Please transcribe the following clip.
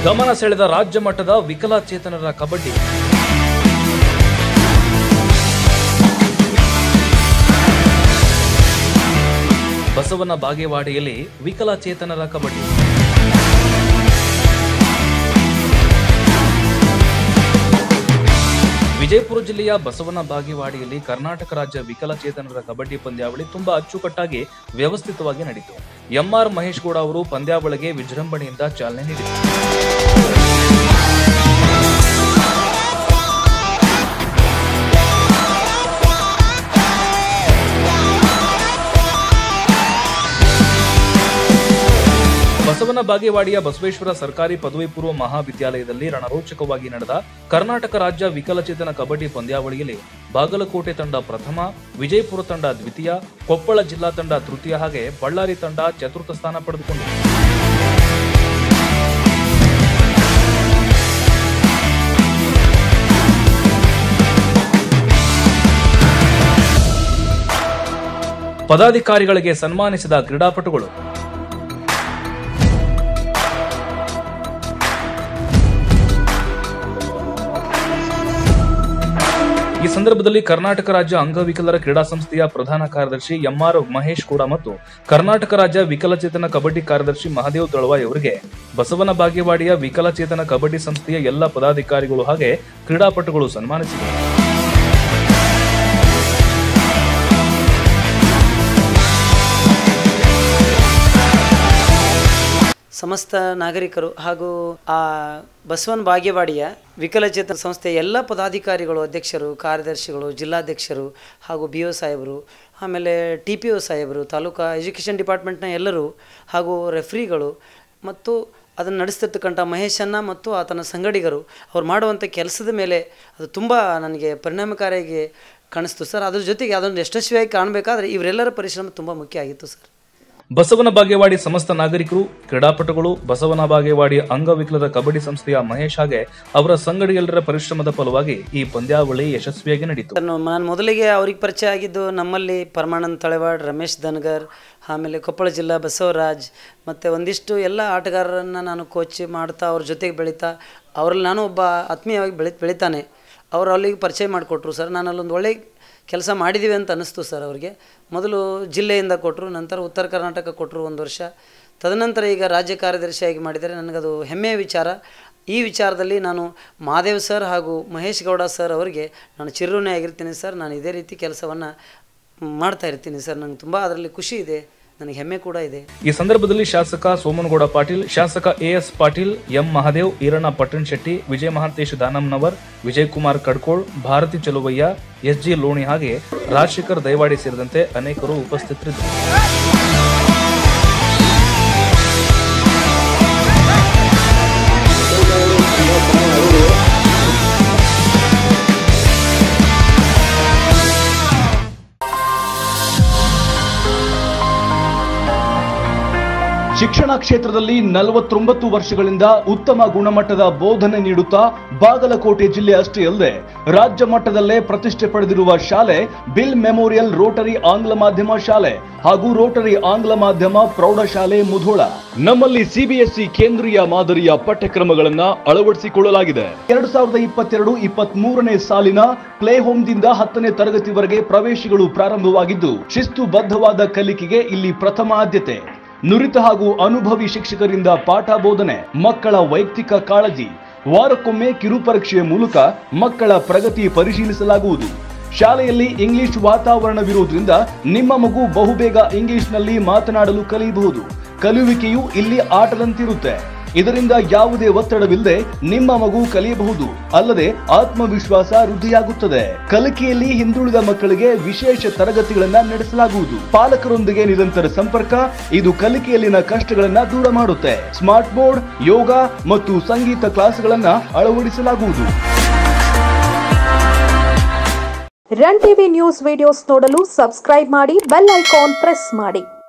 ಗಮನ ಸೆಳೆದ ರಾಜ್ಯ ಮಟ್ಟದ ವಿಕಲಚೇತನರ ಕಬಡ್ಡಿ ಬಸವನ ಬಾಗೇವಾಡಿಯಲ್ಲಿ ವಿಕಲಚೇತನರ ಕಬಡ್ಡಿ ವಿಜಯಪುರ ಜಿಲ್ಲೆಯ ಬಸವನ ಬಾಗೇವಾಡಿಯಲ್ಲಿ ಕರ್ನಾಟಕ ರಾಜ್ಯ ವಿಕಲಚೇತನರ ಕಬಡ್ಡಿ ಪಂದ್ಯಾವಳಿ ತುಂಬಾ ಅಚ್ಚುಕಟ್ಟಾಗಿ ವ್ಯವಸ್ಥಿತವಾಗಿ ನಡೆಯಿತು ಎಂಆರ್ ಮಹೇಶ್ ಗೌಡ ಅವರು ಪಂದ್ಯಾವಳಿಗೆ ವಿಜೃಂಭಣೆಯಿಂದ ಚಾಲನೆ ನೀಡಿದರು ಬಸವನ ಬಾಗೇವಾಡಿಯ ಬಸವೇಶ್ವರ ಸರ್ಕಾರಿ ಪದವಿ ಪೂರ್ವ ಮಹಾವಿದ್ಯಾಲಯದಲ್ಲಿ ರಣರೋಚಕವಾಗಿ ನಡೆದ ಕರ್ನಾಟಕ ರಾಜ್ಯ ವಿಕಲಚೇತನ ಕಬಡ್ಡಿ ಪಂದ್ಯಾವಳಿಯಲ್ಲಿ ಬಾಗಲಕೋಟೆ ತಂಡ ಪ್ರಥಮ ವಿಜಯಪುರ ತಂಡ ದ್ವಿತೀಯ ಕೊಪ್ಪಳ ಜಿಲ್ಲಾ ತಂಡ ತೃತೀಯ ಹಾಗೆ ಬಳ್ಳಾರಿ ತಂಡ ಚತುರ್ಥ ಸ್ಥಾನ ಪಡೆದುಕೊಂಡಿದೆ ಪದಾಧಿಕಾರಿಗಳಿಗೆ ಸನ್ಮಾನಿಸಿದ ಕ್ರೀಡಾಪಟುಗಳು ಈ ಸಂದರ್ಭದಲ್ಲಿ ಕರ್ನಾಟಕ ರಾಜ್ಯ ಅಂಗವಿಕಲರ ಕ್ರೀಡಾ ಸಂಸ್ಥೆಯ ಪ್ರಧಾನ ಕಾರ್ಯದರ್ಶಿ ಎಂಆರ್ ಮಹೇಶ್ ಕೂಡ ಮತ್ತು ಕರ್ನಾಟಕ ರಾಜ್ಯ ವಿಕಲಚೇತನ ಕಬಡ್ಡಿ ಕಾರ್ಯದರ್ಶಿ ಮಹದೇವ್ ದಳವಾಯ್ ಅವರಿಗೆ ಬಸವನ ಬಾಗೇವಾಡಿಯ ವಿಕಲಚೇತನ ಕಬಡ್ಡಿ ಸಂಸ್ಥೆಯ ಎಲ್ಲ ಪದಾಧಿಕಾರಿಗಳು ಹಾಗೆ ಕ್ರೀಡಾಪಟುಗಳು ಸನ್ಮಾನಿಸಿದರು ಸಮಸ್ತ ನಾಗರಿಕರು ಹಾಗೂ ಆ ಬಸವನ ಬಾಗೇವಾಡಿಯ ವಿಕಲಚೇತನ ಸಂಸ್ಥೆಯ ಎಲ್ಲ ಪದಾಧಿಕಾರಿಗಳು ಅಧ್ಯಕ್ಷರು ಕಾರ್ಯದರ್ಶಿಗಳು ಜಿಲ್ಲಾಧ್ಯಕ್ಷರು ಹಾಗೂ ಬಿ ಒ ಸಾಹೇಬರು ಆಮೇಲೆ ಟಿ ಪಿ ಒ ಸಾಹೇಬರು ತಾಲೂಕಾ ಎಜುಕೇಷನ್ ಡಿಪಾರ್ಟ್ಮೆಂಟ್ನ ಎಲ್ಲರೂ ಹಾಗೂ ರೆಫ್ರಿಗಳು ಮತ್ತು ಅದನ್ನು ನಡೆಸ್ತಿರ್ತಕ್ಕಂಥ ಮಹೇಶನ್ನ ಮತ್ತು ಆತನ ಸಂಗಡಿಗರು ಅವ್ರು ಮಾಡುವಂಥ ಕೆಲಸದ ಮೇಲೆ ಅದು ತುಂಬ ನನಗೆ ಪರಿಣಾಮಕಾರಿಯಾಗಿ ಕಾಣಿಸ್ತು ಸರ್ ಅದ್ರ ಜೊತೆಗೆ ಅದೊಂದು ಯಶಸ್ವಿಯಾಗಿ ಕಾಣಬೇಕಾದ್ರೆ ಇವರೆಲ್ಲರ ಪರಿಶ್ರಮ ತುಂಬ ಮುಖ್ಯ ಆಗಿತ್ತು ಸರ್ ಬಸವನ ಬಾಗೇವಾಡಿ ಸಮಸ್ತ ನಾಗರಿಕರು ಕ್ರೀಡಾಪಟುಗಳು ಬಸವನ ಬಾಗೇವಾಡಿ ಅಂಗವಿಕಲರ ಕಬಡ್ಡಿ ಸಂಸ್ಥೆಯ ಮಹೇಶ್ ಹಾಗೆ ಅವರ ಸಂಗಡಿಗರ ಪರಿಶ್ರಮದ ಫಲವಾಗಿ ಈ ಪಂದ್ಯಾವಳಿ ಯಶಸ್ವಿಯಾಗಿ ನಡೆಯಿತು ನಾನು ನಾನು ಮೊದಲಿಗೆ ಅವ್ರಿಗೆ ಪರಿಚಯ ಆಗಿದ್ದು ನಮ್ಮಲ್ಲಿ ಪರಮಾನಂದ್ ತಳೆವಾಡ್ ರಮೇಶ್ ದನ್ಗರ್ ಆಮೇಲೆ ಕೊಪ್ಪಳ ಜಿಲ್ಲಾ ಬಸವರಾಜ್ ಮತ್ತು ಒಂದಿಷ್ಟು ಎಲ್ಲ ಆಟಗಾರರನ್ನು ನಾನು ಕೋಚ್ ಮಾಡ್ತಾ ಅವ್ರ ಜೊತೆಗೆ ಬೆಳೀತಾ ಅವರಲ್ಲಿ ನಾನು ಒಬ್ಬ ಆತ್ಮೀಯವಾಗಿ ಬೆಳಿ ಬೆಳಿತಾನೆ ಅವ್ರು ಅಲ್ಲಿಗೆ ಪರಿಚಯ ಮಾಡಿಕೊಟ್ರು ಸರ್ ನಾನು ಅಲ್ಲೊಂದು ಒಳ್ಳೆ ಕೆಲಸ ಮಾಡಿದ್ದೀವಿ ಅಂತ ಅನ್ನಿಸ್ತು ಸರ್ ಅವ್ರಿಗೆ ಮೊದಲು ಜಿಲ್ಲೆಯಿಂದ ಕೊಟ್ಟರು ನಂತರ ಉತ್ತರ ಕರ್ನಾಟಕ ಕೊಟ್ಟರು ಒಂದು ವರ್ಷ ತದನಂತರ ಈಗ ರಾಜ್ಯ ಕಾರ್ಯದರ್ಶಿಯಾಗಿ ಮಾಡಿದರೆ ನನಗದು ಹೆಮ್ಮೆಯ ವಿಚಾರ ಈ ವಿಚಾರದಲ್ಲಿ ನಾನು ಮಹಾದೇವ್ ಸರ್ ಹಾಗೂ ಮಹೇಶ್ ಗೌಡ ಸರ್ ಅವರಿಗೆ ನಾನು ಚಿರಋಣಿ ಆಗಿರ್ತೀನಿ ಸರ್ ನಾನು ಇದೇ ರೀತಿ ಕೆಲಸವನ್ನು ಮಾಡ್ತಾ ಇರ್ತೀನಿ ಸರ್ ನನಗೆ ತುಂಬ ಅದರಲ್ಲಿ ಖುಷಿ ಇದೆ ನನಗೆ ಹೆಮ್ಮೆ ಕೂಡ ಇದೆ ಈ ಸಂದರ್ಭದಲ್ಲಿ ಶಾಸಕ ಸೋಮನಗೌಡ ಪಾಟೀಲ್ ಶಾಸಕ AS Patil M Mahadev Eranna Pattan Shetty Vijaya Mahantesh Danamnavar Vijay Kumar Kadkol Bharati Chaluvaiah S G Loni ಹಾಗೆ ರಾಜಶೇಖರ್ ದೈವಾಡಿ ಸೇರಿದಂತೆ ಅನೇಕರು ಉಪಸ್ಥಿತರಿದ್ದರು ಶಿಕ್ಷಣ ಕ್ಷೇತ್ರದಲ್ಲಿ ನಲವತ್ತೊಂಬತ್ತು ವರ್ಷಗಳಿಂದ ಉತ್ತಮ ಗುಣಮಟ್ಟದ ಬೋಧನೆ ನೀಡುತ್ತಾ ಬಾಗಲಕೋಟೆ ಜಿಲ್ಲೆ ಅಷ್ಟೇ ಅಲ್ಲದೆ ರಾಜ್ಯ ಮಟ್ಟದಲ್ಲೇ ಪ್ರತಿಷ್ಠೆ ಪಡೆದಿರುವ ಶಾಲೆ ಬಿಲ್ ಮೆಮೋರಿಯಲ್ ರೋಟರಿ ಆಂಗ್ಲ ಮಾಧ್ಯಮ ಶಾಲೆ ಹಾಗೂ ರೋಟರಿ ಆಂಗ್ಲ ಮಾಧ್ಯಮ ಪ್ರೌಢಶಾಲೆ ಮುಧೋಳ ನಮ್ಮಲ್ಲಿ ಸಿಬಿಎಸ್ಇ ಕೇಂದ್ರೀಯ ಮಾದರಿಯ ಪಠ್ಯಕ್ರಮಗಳನ್ನ ಅಳವಡಿಸಿಕೊಳ್ಳಲಾಗಿದೆ ಎರಡು ಸಾವಿರದ ಇಪ್ಪತ್ತೆರಡು ಇಪ್ಪತ್ತ್ ಮೂರನೇ ಸಾಲಿನ ಪ್ಲೇ ಹೋಮ್ದಿಂದ ಹತ್ತನೇ ತರಗತಿವರೆಗೆ ಪ್ರವೇಶಗಳು ಪ್ರಾರಂಭವಾಗಿದ್ದು ಶಿಸ್ತುಬದ್ಧವಾದ ಕಲಿಕೆಗೆ ಇಲ್ಲಿ ಪ್ರಥಮ ಆದ್ಯತೆ ನುರಿತ ಹಾಗೂ ಅನುಭವಿ ಶಿಕ್ಷಕರಿಂದ ಪಾಠ ಬೋಧನೆ ಮಕ್ಕಳ ವೈಯಕ್ತಿಕ ಕಾಳಜಿ ವಾರಕ್ಕೊಮ್ಮೆ ಕಿರುಪರೀಕ್ಷೆಯ ಮೂಲಕ ಮಕ್ಕಳ ಪ್ರಗತಿ ಪರಿಶೀಲಿಸಲಾಗುವುದು ಶಾಲೆಯಲ್ಲಿ ಇಂಗ್ಲಿಷ್ ವಾತಾವರಣವಿರುವುದರಿಂದ ನಿಮ್ಮ ಮಗು ಬಹುಬೇಗ ಇಂಗ್ಲಿಷ್ನಲ್ಲಿ ಮಾತನಾಡಲು ಕಲಿಯಬಹುದು ಕಲಿಯುವಿಕೆಯು ಇಲ್ಲಿ ಆಟದಂತಿರುತ್ತೆ ಇದರಿಂದ ಯಾವುದೇ ಒತ್ತಡವಿಲ್ಲದೆ ನಿಮ್ಮ ಮಗು ಕಲಿಯಬಹುದು ಅಲ್ಲದೆ ಆತ್ಮವಿಶ್ವಾಸ ವೃದ್ಧಿಯಾಗುತ್ತದೆ ಕಲಿಕೆಯಲ್ಲಿ ಹಿಂದುಳಿದ ಮಕ್ಕಳಿಗೆ ವಿಶೇಷ ತರಗತಿಗಳನ್ನ ನಡೆಸಲಾಗುವುದು ಪಾಲಕರೊಂದಿಗೆ ನಿರಂತರ ಸಂಪರ್ಕ ಇದು ಕಲಿಕೆಯಲ್ಲಿನ ಕಷ್ಟಗಳನ್ನ ದೂರ ಮಾಡುತ್ತೆ ಸ್ಮಾರ್ಟ್ ಬೋರ್ಡ್ ಯೋಗ ಮತ್ತು ಸಂಗೀತ ಕ್ಲಾಸ್ಗಳನ್ನ ಅಳವಡಿಸಲಾಗುವುದು ರನ್ ಟಿವಿ ನ್ಯೂಸ್ ವಿಡಿಯೋಸ್ ನೋಡಲು ಸಬ್ಸ್ಕ್ರೈಬ್ ಮಾಡಿ ಬೆಲ್ ಐಕಾನ್ ಪ್ರೆಸ್ ಮಾಡಿ